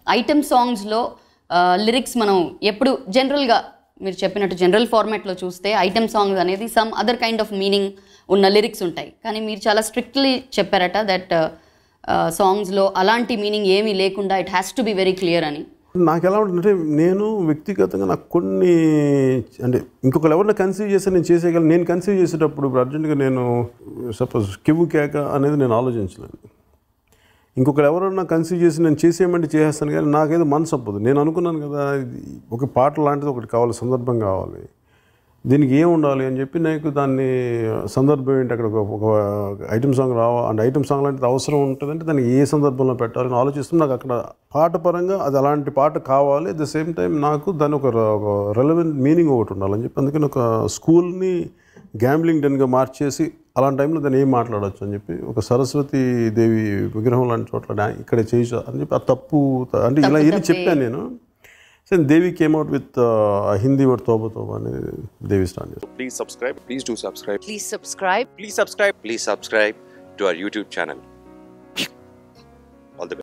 Item సాంగ్స్లో lyrics మనం ఎప్పుడు జనరల్గా మీరు చెప్పినట్టు జనరల్ ఫార్మాట్లో చూస్తే ఐటమ్ సాంగ్స్ అనేది some other kind of meaning ఉన్న లిరిక్స్ ఉంటాయి కానీ మీరు చాలా స్ట్రిక్ట్లీ చెప్పారట దట్ సాంగ్స్లో అలాంటి మీనింగ్ ఏమీ లేకుండా it has to be very clear అని నాకు ఎలా ఉంటుందంటే నేను వ్యక్తిగతంగా నాకు కొన్ని అంటే ఇంకొకరు ఎవరిని కన్సీవ్ చేస్తే నేను చేసేయగలను నేను కన్సీవ్ చేసేటప్పుడు ఇప్పుడు అర్జెంటుగా నేను సపోజ్ కివ్వు కేక అనేది నేను ఆలోచించలేను ఇంకొకరు ఎవరన్నా కన్సీవ్ చేసి నేను చేసేయమంటే చేసేస్తాను కానీ నాకేదో మనసు అప్పదు నేను అనుకున్నాను కదా ఇది ఒక పాట లాంటిది ఒకటి కావాలి సందర్భం కావాలి దీనికి ఏం ఉండాలి అని చెప్పి నాకు దాన్ని సందర్భం ఏంటి అక్కడ ఒక ఒక ఐటమ్ సాంగ్ రావా అంటే ఐటమ్ సాంగ్ లాంటిది అవసరం ఉంటుందంటే దాన్ని ఏ సందర్భంలో పెట్టాలని ఆలోచిస్తూ నాకు అక్కడ పాట పరంగా అది అలాంటి పాట కావాలి అట్ ద సేమ్ టైం నాకు దాని ఒక రెలవెంట్ మీనింగ్ ఒకటి ఉండాలని చెప్పి అందుకని ఒక స్కూల్ని గ్యాంబ్లింగ్ డెన్గా మార్చేసి అలాంటి టైంలో దాన్ని ఏం మాట్లాడొచ్చు అని చెప్పి ఒక సరస్వతి దేవి విగ్రహం లాంటి చోట్ల డా- ఇక్కడ చేయొచ్చు అని చెప్పి ఆ తప్పు అంటే ఇలా ఇది చెప్పాను నేను so Devi came out with Hindi word toba toba అనేది దేవి స్టార్ట్ చేశాను Please subscribe. Please do subscribe. Please subscribe. Please subscribe. Please subscribe to our YouTube channel.